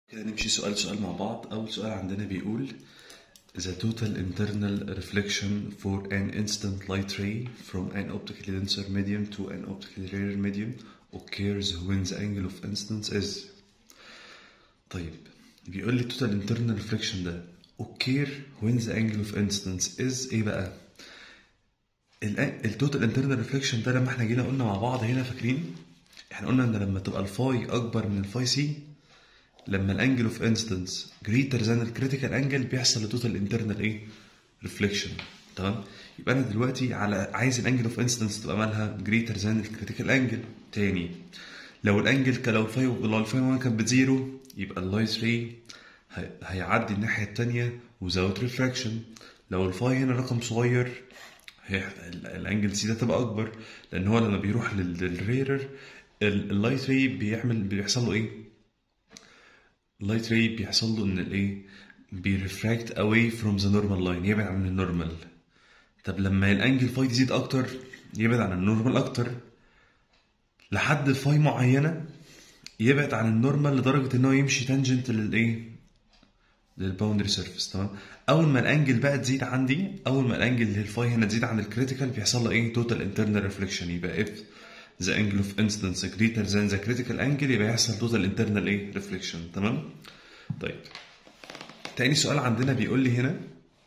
كده نمشي سؤال سؤال مع بعض أول سؤال عندنا بيقول The total internal reflection for an instant light ray from an optically denser medium to an optically rarer medium occurs when the angle of incidence is طيب بيقول لي total internal reflection ده occur when the angle of incidence is ايه بقى؟ التوتال انترنال ريفليكشن ده لما احنا جينا قلنا مع بعض هنا فاكرين احنا قلنا ان لما تبقى الفاي اكبر من الفاي سي لما الانجل اوف انستنس جريتر ذان الكريتيكال انجل بيحصل لتوتال انترنال ايه ريفليكشن تمام يبقى انا دلوقتي على عايز الانجل اوف انستنس تبقى مالها جريتر ذان الكريتيكال انجل تاني لو الانجل لو الفاي لو الفاي 1 كانت بزيرو يبقى اللايت ري هيعدي الناحيه التانيه وزاوت ريفراكشن لو الفاي هنا رقم صغير هي الانجل سي ده تبقى اكبر لان هو لما بيروح للريرر اللايت ري بيعمل بيحصل له ايه اللايت ري بيحصل له ان الايه بيرفراكت اواي فروم ذا نورمال لاين يبعد عن النورمال طب لما الانجل فاي تزيد اكتر يبعد عن النورمال اكتر لحد الفاي معينه يبعد عن النورمال لدرجه ان هو يمشي تانجنت للايه للباوندري سيرفيس تمام اول ما الانجل بقى تزيد عندي اول ما الانجل اللي الفاي هنا تزيد عن الكريتيكال بيحصل له ايه توتال انترنال ريفليكشن يبقى اف the angle of incidence greater than the critical angle يبقى يحصل total internal ايه reflection تمام طيب تاني سؤال عندنا بيقول لي هنا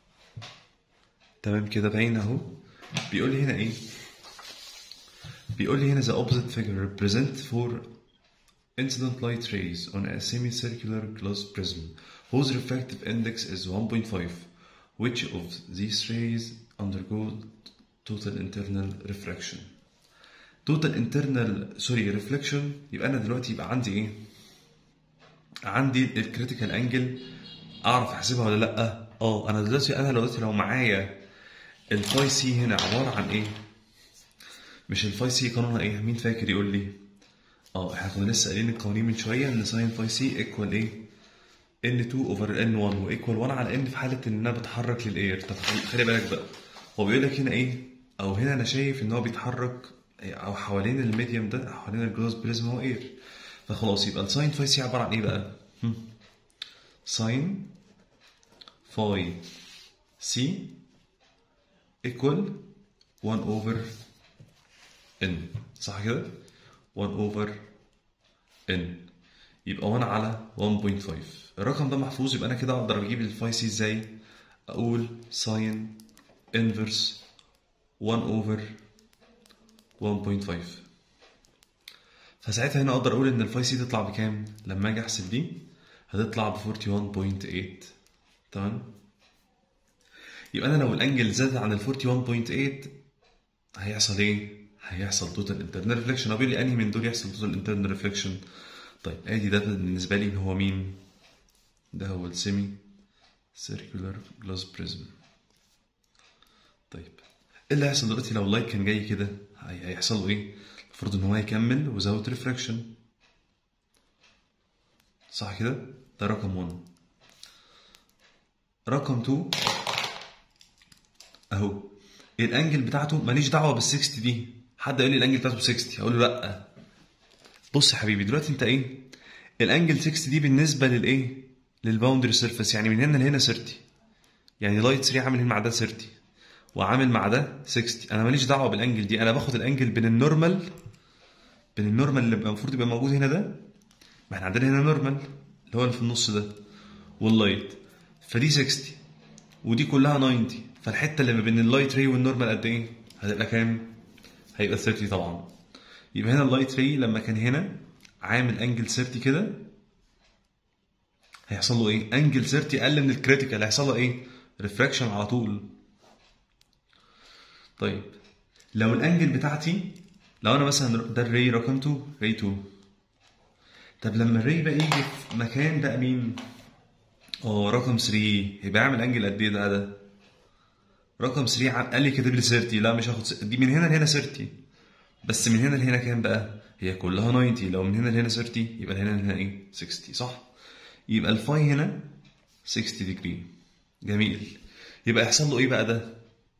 تمام كده باين اهو بيقول لي هنا ايه بيقول لي هنا the opposite figure represent for incident light rays on a semicircular closed prism whose refractive index is 1.5 which of these rays undergo total internal refraction توتال انترنال سوري ريفليكشن يبقى انا دلوقتي يبقى عندي ايه عندي الكريتيكال انجل اعرف احسبها ولا لا اه انا دلوقتي انا دلوقتي لو معايا الفاي سي هنا عباره عن ايه مش الفاي سي قانونها ايه مين فاكر يقول لي اه احنا كنا لسه قايلين القوانين من شويه ان ساين فاي سي ايكوال ايه n2 اوفر n1 وايكوال 1 على n في حاله ان انا بتحرك للاير طب خلي بالك بقى هو بيقول لك هنا ايه او هنا انا شايف ان هو بيتحرك او حوالين الميديوم ده او حوالين الجلوز بريزم هو اير فخلاص يبقى الساين فاي سي عباره عن ايه بقى؟ ساين فاي سي ايكوال 1 اوفر ان صح كده؟ 1 اوفر ان يبقى 1 على 1.5 الرقم ده محفوظ يبقى انا كده اقدر اجيب الفاي سي ازاي؟ اقول ساين انفرس 1 اوفر 1.5 فساعتها هنا اقدر اقول ان الفاي سي تطلع بكام لما اجي احسب دي هتطلع ب 41.8 تمام يبقى انا لو الانجل زاد عن ال 41.8 هيحصل ايه هيحصل توتال انترنال ريفليكشن بيقول لي انهي من دول يحصل توتال انترنال ريفليكشن طيب ادي ده بالنسبه لي هو مين ده هو السيمي سيركولار جلاس بريزم طيب ايه اللي هيحصل دلوقتي لو اللايت كان جاي كده هيحصل له ايه؟ المفروض ان هو هيكمل وزود ريفراكشن صح كده؟ ده رقم 1 رقم 2 اهو الانجل بتاعته ماليش دعوه بال 60 دي حد يقول لي الانجل بتاعته ب 60 هقول له لا بص يا حبيبي دلوقتي انت ايه؟ الانجل 60 دي بالنسبه للايه؟ للباوندري سيرفيس يعني من هنا لهنا 30 يعني لايت 3 عامل هنا مع ده 30 وعامل مع ده 60 انا ماليش دعوه بالانجل دي انا باخد الانجل بين النورمال بين النورمال اللي المفروض يبقى موجود هنا ده ما احنا عندنا هنا نورمال اللي هو اللي في النص ده واللايت فدي 60 ودي كلها 90 فالحته اللي ما بين اللايت ري والنورمال قد ايه هتبقى كام هيبقى 30 طبعا يبقى هنا اللايت ري لما كان هنا عامل انجل 30 كده هيحصل له ايه انجل 30 اقل من الكريتيكال هيحصل له ايه ريفراكشن على طول طيب لو الانجل بتاعتي لو انا مثلا ده الري رقم 2 ري 2 طب لما الري بقى يجي في مكان بقى مين؟ اه رقم 3 يبقى يعمل انجل قد ايه ده ده؟ رقم 3 قال لي كاتب لي 30 لا مش هاخد دي من هنا لهنا 30 بس من هنا لهنا كام بقى؟ هي كلها 90 لو من هنا لهنا 30 يبقى هنا لهنا ايه؟ 60 صح؟ يبقى الفاي هنا 60 ديجري جميل يبقى يحصل له ايه بقى ده؟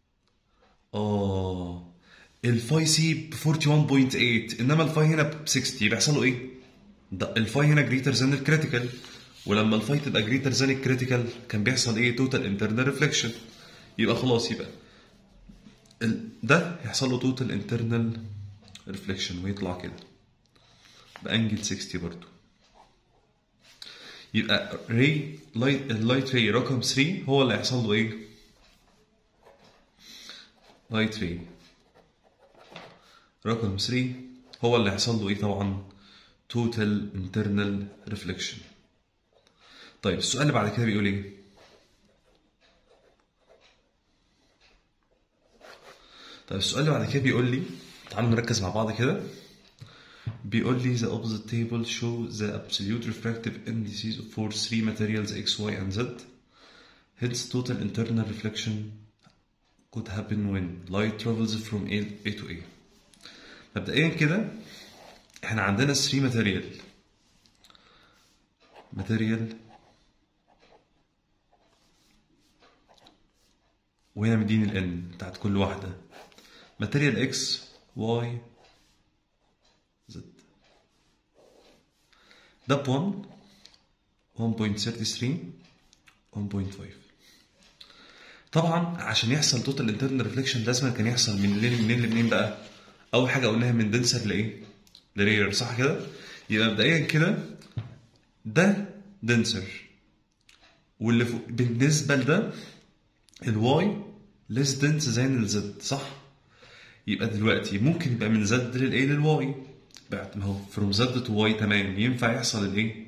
اه الفاي سي ب 41.8 انما الفاي هنا ب 60 بيحصل له ايه؟ ده الفاي هنا جريتر ذان الكريتيكال ولما الفاي تبقى جريتر ذان الكريتيكال كان بيحصل ايه توتال انترنال ريفليكشن يبقى خلاص يبقى ال- ده يحصل له توتال انترنال ريفليكشن ويطلع كده بانجل 60 برضو يبقى ري لايت اللايت ري رقم 3 هو اللي هيحصل له ايه لايت ري رقم 3 هو اللي هيحصل له ايه طبعا توتال انترنال ريفليكشن طيب السؤال اللي بعد كده بيقول ايه طيب السؤال اللي بعد كده بيقول لي تعالوا نركز مع بعض كده بيقول لي the opposite table show the absolute refractive indices for three materials x, y and z hence total internal reflection could happen when light travels from A, A to A مبدئيا كده احنا عندنا 3 ماتيريال ماتيريال وهنا مدين الان بتاعت كل واحدة ماتيريال اكس واي زد ده ب 1 1.33 1.5 طبعا عشان يحصل توتال انترنال ريفليكشن لازم كان يحصل من منين منين لمنين بقى اول حاجه قلناها من دنسر لايه لرير صح كده يبقى مبدئيا كده ده دنسر واللي فوق بالنسبه لده الواي ليس دنس زي الزد صح يبقى دلوقتي ممكن يبقى من زد للايه للواي بعد ما هو فروم زد تو واي تمام ينفع يحصل الايه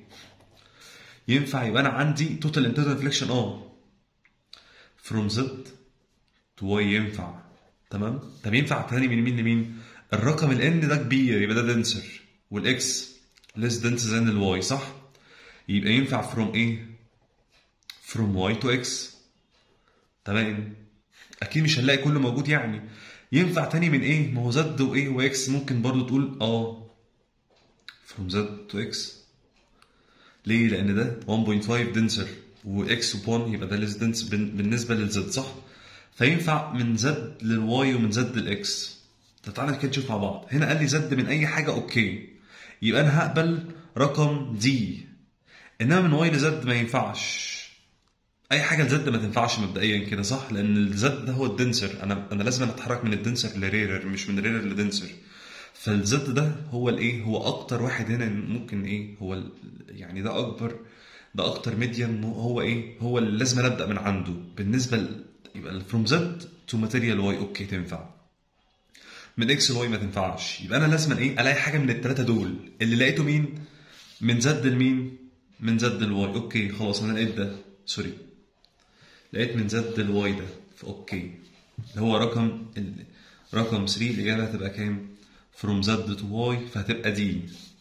ينفع يبقى انا عندي توتال انترنال ريفليكشن اه فروم زد تو واي ينفع تمام طب ينفع تاني من مين لمين الرقم الان ده كبير يبقى ده دنسر والاكس ليس دنس زان الواي صح يبقى ينفع فروم ايه فروم واي تو اكس تمام اكيد مش هنلاقي كله موجود يعني ينفع تاني من ايه ما هو زد وايه واكس ممكن برضو تقول اه فروم زد تو اكس ليه لان ده 1.5 دنسر واكس 1 يبقى ده ليس دنس بالنسبه للزد صح فينفع من زد للواي ومن زد للاكس طب تعالى كده نشوف مع بعض هنا قال لي زد من اي حاجه اوكي يبقى انا هقبل رقم دي انما من واي لزد ما ينفعش اي حاجه لزد ما تنفعش مبدئيا كده صح لان الزد ده هو الدنسر انا انا لازم اتحرك من الدنسر لريرر مش من ريرر لدنسر فالزد ده هو الايه هو اكتر واحد هنا ممكن ايه هو ال- يعني ده اكبر ده اكتر ميديم هو ايه هو اللي لازم ابدا من عنده بالنسبه ل... يبقى فروم زد تو ماتيريال واي اوكي تنفع من اكس لواي ما تنفعش يبقى انا لازم ايه الاقي حاجه من الثلاثه دول اللي لقيته مين من زد لمين من زد لواي اوكي خلاص انا لقيت ده سوري لقيت من زد لواي ده فاوكي اللي هو رقم ال... رقم 3 الاجابه هتبقى كام فروم زد تو واي فهتبقى دي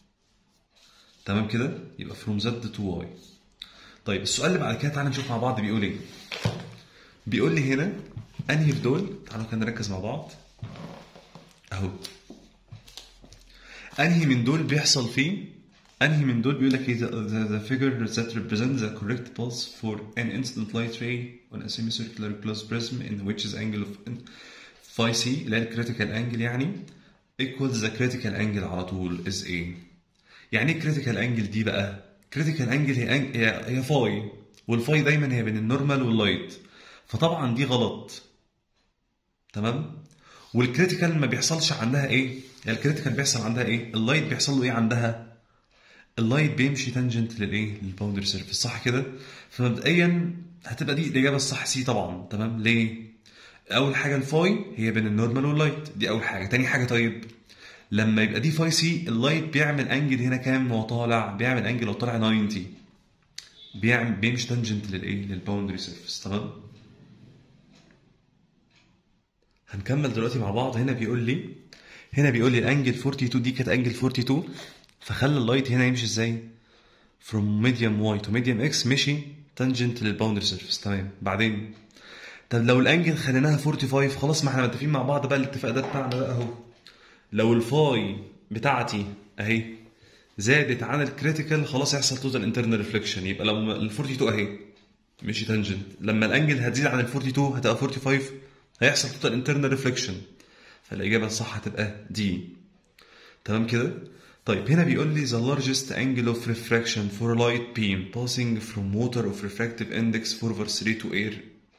تمام كده يبقى فروم زد تو واي طيب السؤال اللي بعد كده تعالى نشوف مع بعض بيقول ايه بيقول لي هنا انهي في دول تعالوا كده نركز مع بعض اهو انهي من دول بيحصل فيه انهي من دول بيقول لك ايه the, the, the figure that represents the correct pulse for an instant light ray on a semicircular glass prism in which is angle of phi c اللي هي الكريتيكال انجل يعني equals the critical angle على طول is ايه يعني ايه critical angle دي بقى critical angle هي أنج... هي هي فاي والفاي دايما هي بين النورمال واللايت فطبعا دي غلط تمام والكريتيكال ما بيحصلش عندها ايه يعني الكريتيكال بيحصل عندها ايه اللايت بيحصل له ايه عندها اللايت بيمشي تانجنت للايه للباوندري سيرفيس صح كده فمبدئيا هتبقى دي الاجابه الصح سي طبعا تمام ليه اول حاجه الفاي هي بين النورمال واللايت دي اول حاجه تاني حاجه طيب لما يبقى دي فاي سي اللايت بيعمل انجل هنا كام وهو طالع بيعمل انجل وهو طالع 90 بيعمل بيمشي تانجنت للايه للباوندري سيرفيس تمام هنكمل دلوقتي مع بعض هنا بيقول لي هنا بيقول لي الانجل 42 دي كانت انجل 42 فخلى اللايت هنا يمشي ازاي from medium y to medium x مشي تانجنت للباوندري سيرفيس تمام بعدين طب لو الانجل خليناها 45 خلاص ما احنا متفقين مع بعض بقى الاتفاق ده بتاعنا بقى اهو لو الفاي بتاعتي اهي زادت عن الكريتيكال خلاص هيحصل توتال انترنال ريفليكشن يبقى لو ال 42 اهي مشي تانجنت لما الانجل هتزيد عن ال 42 هتبقى 45 هيحصل توتال انترنال ريفليكشن فالاجابه الصح هتبقى دي تمام كده طيب هنا بيقول لي the largest angle of refraction for a light beam passing from water of refractive index 4 over 3 to air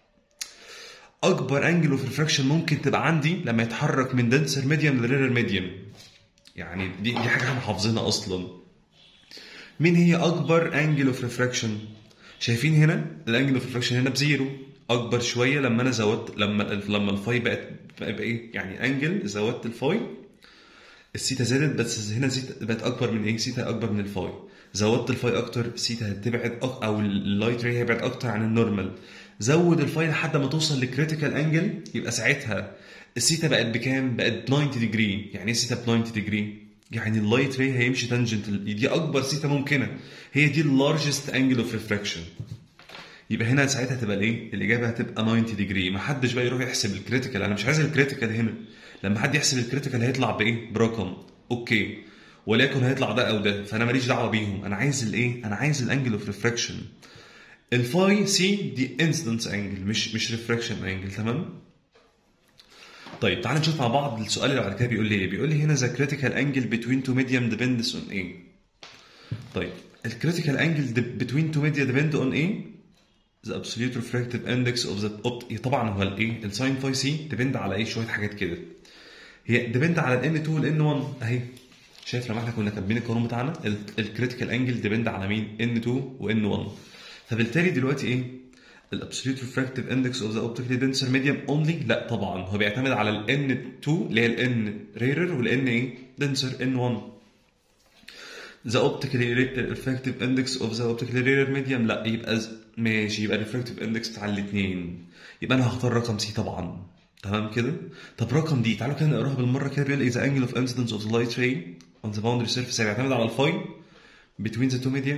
اكبر انجل اوف ريفراكشن ممكن تبقى عندي لما يتحرك من دنسر ميديوم لريرر ميديوم يعني دي دي حاجه احنا حافظينها اصلا مين هي اكبر انجل اوف ريفراكشن شايفين هنا الانجل اوف ريفراكشن هنا بزيرو اكبر شويه لما انا زودت لما لما الفاي بقت بقى ايه يعني انجل زودت الفاي السيتا زادت بس هنا سيتا بقت اكبر من ايه سيتا اكبر من الفاي زودت الفاي اكتر سيتا هتبعد أك... او اللايت راي هيبعد اكتر عن النورمال زود الفاي لحد ما توصل لكريتيكال انجل يبقى ساعتها السيتا بقت بكام بقت 90 ديجري يعني ايه سيتا ب 90 ديجري يعني اللايت راي هيمشي تانجنت دي اكبر سيتا ممكنه هي دي اللارجست انجل اوف ريفراكشن يبقى هنا ساعتها هتبقى الايه الاجابه هتبقى 90 ديجري ما حدش بقى يروح يحسب الكريتيكال انا مش عايز الكريتيكال هنا لما حد يحسب الكريتيكال هيطلع بايه برقم اوكي وليكن هيطلع ده او ده فانا ماليش دعوه بيهم انا عايز الايه انا عايز الانجل اوف ريفراكشن الفاي سي دي انسيدنس انجل مش مش ريفراكشن انجل تمام طيب تعال نشوف مع بعض السؤال اللي بعد كده بيقول لي ايه بيقول لي هنا ذا كريتيكال انجل بتوين تو ميديوم ديبندس اون ايه طيب الكريتيكال انجل بتوين تو ميديا ديبند اون ايه the absolute refractive index of the opt طبعا هو الايه الساين فاي سي ديبند على ايه شويه حاجات كده هي ديبند على الان 2 والان 1 اهي شايف لما احنا كنا كاتبين القانون بتاعنا الكريتيكال انجل ديبند على مين ان 2 وان 1 فبالتالي دلوقتي ايه الابسوليوت ريفراكتيف اندكس اوف ذا اوبتيكلي دنسر ميديوم اونلي لا طبعا هو بيعتمد على الان 2 اللي هي الان ريرر والان ايه دنسر ان 1 ذا اوبتيكلي ريفراكتيف اندكس اوف ذا اوبتيكلي ريرر ميديوم لا يبقى ماشي يبقى الريفراكتيف اندكس بتاع الاثنين يبقى انا هختار رقم سي طبعا تمام كده طب رقم دي تعالوا كده نقراها بالمره كده بيقول اذا انجل اوف انسيدنس اوف ذا لايت راي اون ذا باوندري سيرفيس بيعتمد على الفاي between the two medium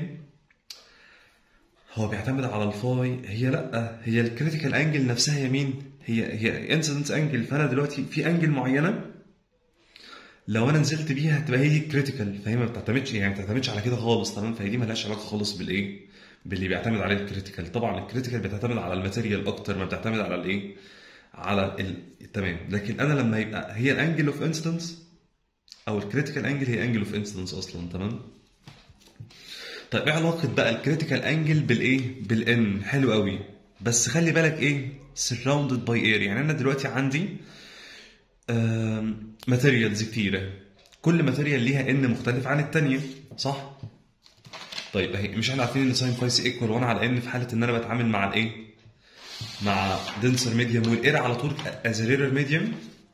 هو بيعتمد على الفاي هي لا هي الكريتيكال انجل نفسها هي مين هي هي انسيدنس انجل فانا دلوقتي في انجل معينه لو انا نزلت بيها هتبقى هي دي الكريتيكال فهي ما بتعتمدش يعني ما بتعتمدش على كده خالص تمام فهي دي مالهاش علاقه خالص بالايه باللي بيعتمد عليه الكريتيكال طبعا الكريتيكال بتعتمد على الماتيريال اكتر ما بتعتمد على الايه على ال... تمام لكن انا لما يبقى هي الانجل اوف انستنس او الكريتيكال انجل هي انجل اوف انستنس اصلا تمام طيب ايه علاقه بقى الكريتيكال انجل بالايه بالان حلو قوي بس خلي بالك ايه surrounded by air يعني انا دلوقتي عندي ماتيريالز كتيره كل ماتيريال ليها ان مختلف عن الثانيه صح طيب اهي مش احنا عارفين ان ساين فاي سي ايكوال 1 على ان في حاله ان انا بتعامل مع الايه مع دنسر ميديوم والاير على طول از ريرر ميديوم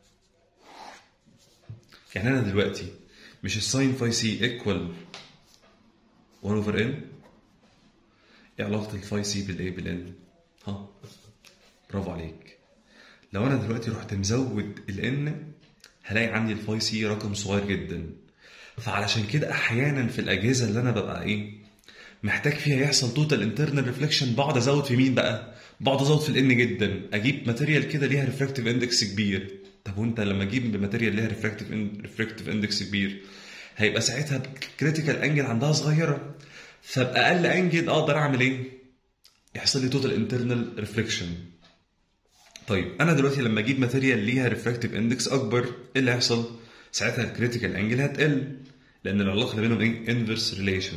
يعني انا دلوقتي مش الساين فاي سي ايكوال 1 اوفر ان ايه علاقه الفاي سي بالايه بالان ها برافو عليك لو انا دلوقتي رحت مزود الان هلاقي عندي الفاي سي رقم صغير جدا فعلشان كده احيانا في الاجهزه اللي انا ببقى ايه محتاج فيها يحصل توتال انترنال ريفليكشن بقعد ازود في مين بقى بقعد ازود في الان جدا اجيب ماتيريال كده ليها ريفراكتيف اندكس كبير طب وانت لما اجيب ماتيريال ليها ريفراكتيف ريفراكتيف اندكس كبير هيبقى ساعتها كريتيكال انجل عندها صغيره فباقل انجل اقدر اعمل ايه يحصل لي توتال انترنال ريفليكشن طيب انا دلوقتي لما اجيب ماتيريال ليها ريفراكتيف اندكس اكبر ايه اللي هيحصل ساعتها الكريتيكال انجل هتقل لان العلاقه اللي بينهم ايه انفرس ريليشن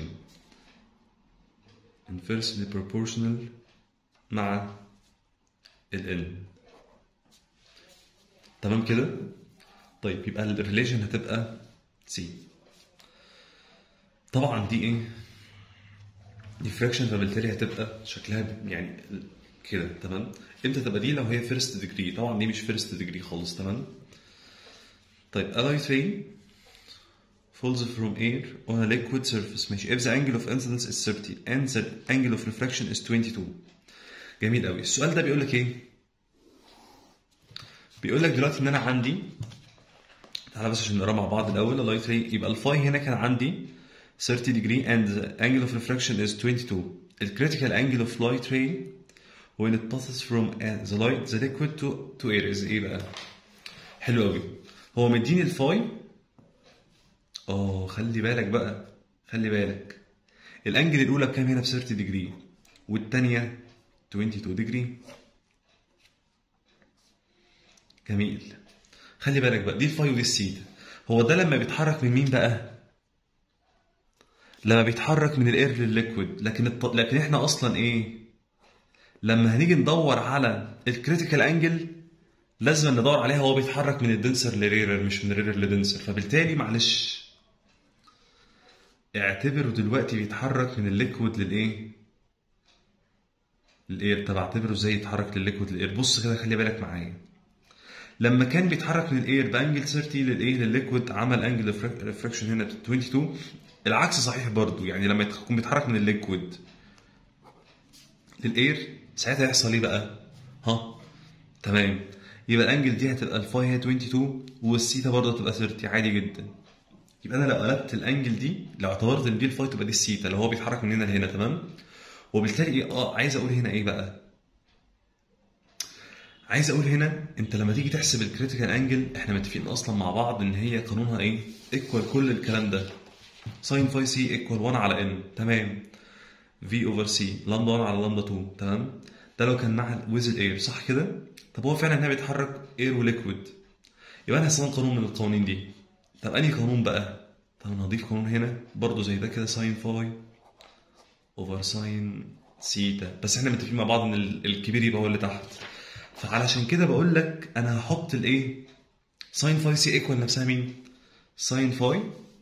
inversely proportional مع ال n تمام كده طيب يبقى الريليشن هتبقى C طبعا دي ايه ديفراكشن فبالتالي هتبقى شكلها يعني كده تمام امتى تبقى دي لو هي فيرست ديجري طبعا دي مش فيرست ديجري خالص تمام طيب alloy 3 falls from air on a liquid surface ماشي if the angle of incidence is 30 and the angle of refraction is 22 جميل قوي السؤال ده بيقول لك ايه بيقول لك دلوقتي ان انا عندي تعالى بس عشان نقرا مع بعض الاول الله 3 يبقى الفاي هنا كان عندي 30 degree and the angle of refraction is 22 the critical angle of light ray when it passes from uh, the light the liquid to to air is ايه بقى حلو قوي هو مديني الفاي اه خلي بالك بقى خلي بالك الانجل الاولى بكام هنا ب 30 ديجري والثانيه 22 ديجري جميل خلي بالك بقى دي الفاي ودي السيتا هو ده لما بيتحرك من مين بقى لما بيتحرك من الاير للليكويد لكن الط... لكن احنا اصلا ايه لما هنيجي ندور على الكريتيكال انجل لازم ندور عليها وهو بيتحرك من الدنسر لريرر مش من ريرر لدنسر فبالتالي معلش اعتبره دلوقتي بيتحرك من الليكويد للايه للاير طب اعتبره ازاي يتحرك للليكويد للاير بص كده خلي بالك معايا لما كان بيتحرك من الاير بانجل 30 للايه للليكويد عمل انجل ريفراكشن هنا 22 العكس صحيح برضو يعني لما يكون بيتحرك من الليكويد للاير ساعتها يحصل ايه بقى ها تمام يبقى الانجل دي هتبقى الفاي هي 22 والسيتا برضه هتبقى 30 عادي جدا يبقى انا لو قلبت الانجل دي لو اعتبرت ان دي الفاي تبقى دي السيتا اللي هو بيتحرك من هنا لهنا تمام وبالتالي ايه اه عايز اقول هنا ايه بقى عايز اقول هنا انت لما تيجي تحسب الكريتيكال انجل احنا متفقين اصلا مع بعض ان هي قانونها ايه ايكوال كل الكلام ده ساين فاي سي ايكوال 1 على ان تمام في اوفر سي لامدا 1 على لامدا 2 تمام ده لو كان مع ويز الاير صح كده طب هو فعلا هنا بيتحرك اير وليكويد يبقى انا هستخدم قانون من القوانين دي طب انهي قانون بقى طب انا هضيف قانون هنا برضو زي ده كده ساين فاي اوفر ساين سيتا بس احنا متفقين مع بعض ان ال- الكبير يبقى هو اللي تحت فعلشان كده بقول لك انا هحط الايه ساين فاي سي ايكوال نفسها مين ساين فاي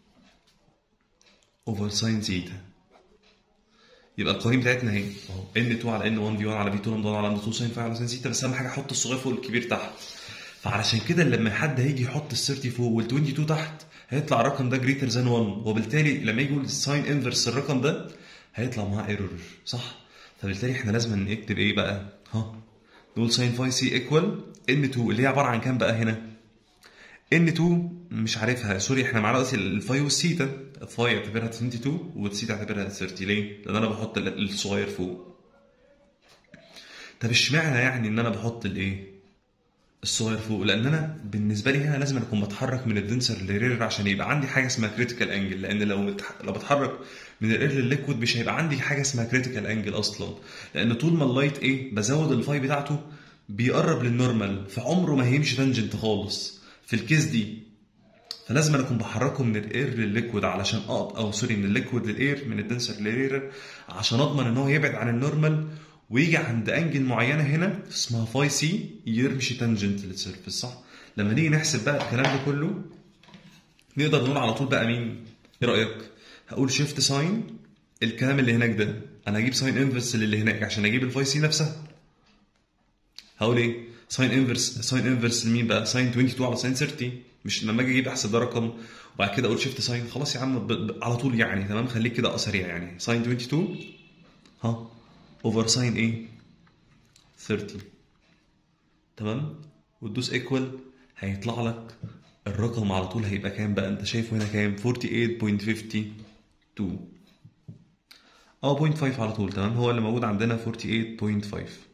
اوفر ساين سيتا يبقى القوانين بتاعتنا اهي اهو ان 2 على ان 1 في 1 على في 2 لامدا 1 على لامدا 2 ساين فاي على ساين سيتا بس اهم حاجه احط الصغير فوق الكبير تحت فعلشان كده لما حد هيجي يحط ال 30 فوق وال 22 تحت هيطلع الرقم ده جريتر ذان 1 وبالتالي لما يجي يقول الساين انفرس الرقم ده هيطلع معاه ايرور صح فبالتالي احنا لازم نكتب ايه بقى ها نقول ساين فاي سي ايكوال ان 2 اللي هي عباره عن كام بقى هنا ان 2 مش عارفها سوري احنا معانا دلوقتي الفاي والسيتا الفاي اعتبرها 22 والسيتا اعتبرها 30 ليه؟ لان انا بحط ال- الصغير فوق طب اشمعنى يعني ان انا بحط الايه؟ الصغير فوق لان انا بالنسبه لي هنا لازم اكون بتحرك من الدنسر للرير عشان يبقى عندي حاجه اسمها كريتيكال انجل لان لو متح- لو بتحرك من الرير للليكويد مش هيبقى عندي حاجه اسمها كريتيكال انجل اصلا لان طول ما اللايت ايه بزود الفاي بتاعته بيقرب للنورمال فعمره ما هيمشي تانجنت خالص في الكيس دي فلازم أنا اكون بحركه من الاير للليكويد علشان اقط او سوري من الليكويد للاير من الدنسر للاير عشان اضمن ان هو يبعد عن النورمال ويجي عند انجل معينه هنا اسمها فاي سي يرمشي تانجنت للسيرفيس صح لما نيجي نحسب بقى الكلام ده كله نقدر نقول على طول بقى مين ايه رايك هقول شيفت ساين الكلام اللي هناك ده انا هجيب ساين انفرس اللي هناك عشان اجيب الفاي سي نفسها هقول ايه ساين انفرس ساين انفرس لمين بقى ساين 22 على ساين 30 مش لما اجي اجيب احسب ده رقم وبعد كده اقول شيفت ساين خلاص يا عم ب... ب... على طول يعني تمام خليك كده سريع يعني ساين 22 ها اوفر ساين ايه 30 تمام وتدوس ايكوال هيطلع لك الرقم على طول هيبقى كام بقى انت شايفه هنا كام 48.52 او 0.5 على طول تمام هو اللي موجود عندنا 48.5